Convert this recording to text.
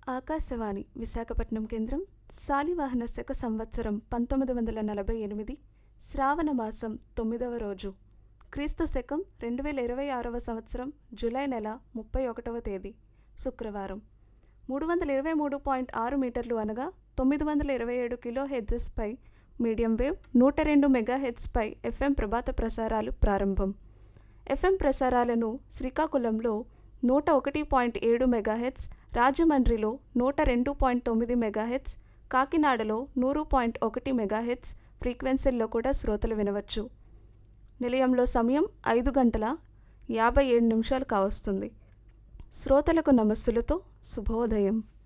ఆకాశవాణి విశాఖపట్నం కేంద్రం శాలివాహన శక సంవత్సరం పంతొమ్మిది వందల నలభై ఎనిమిది శ్రావణ మాసం తొమ్మిదవ రోజు క్రీస్తు శకం రెండు వేల ఇరవై ఆరవ సంవత్సరం జూలై నెల ముప్పై ఒకటవ తేదీ శుక్రవారం మూడు వందల ఇరవై మూడు పాయింట్ ఆరు మీటర్లు అనగా తొమ్మిది వందల ఇరవై ఏడు కిలో హెడ్జెస్పై మీడియం వేవ్ నూట రెండు మెగా హెడ్స్పై ఎఫ్ఎం ప్రభాత ప్రసారాలు ప్రారంభం ఎఫ్ఎం ప్రసారాలను శ్రీకాకుళంలో నూట ఒకటి పాయింట్ ఏడు మెగాహెట్స్ రాజమండ్రిలో నూట రెండు పాయింట్ తొమ్మిది మెగాహెట్స్ కాకినాడలో నూరు పాయింట్ ఒకటి మెగాహెట్స్ ఫ్రీక్వెన్సీల్లో కూడా శ్రోతలు వినవచ్చు నిలయంలో సమయం ఐదు గంటల యాభై ఏడు నిమిషాలు కావస్తుంది శ్రోతలకు నమస్సులతో శుభోదయం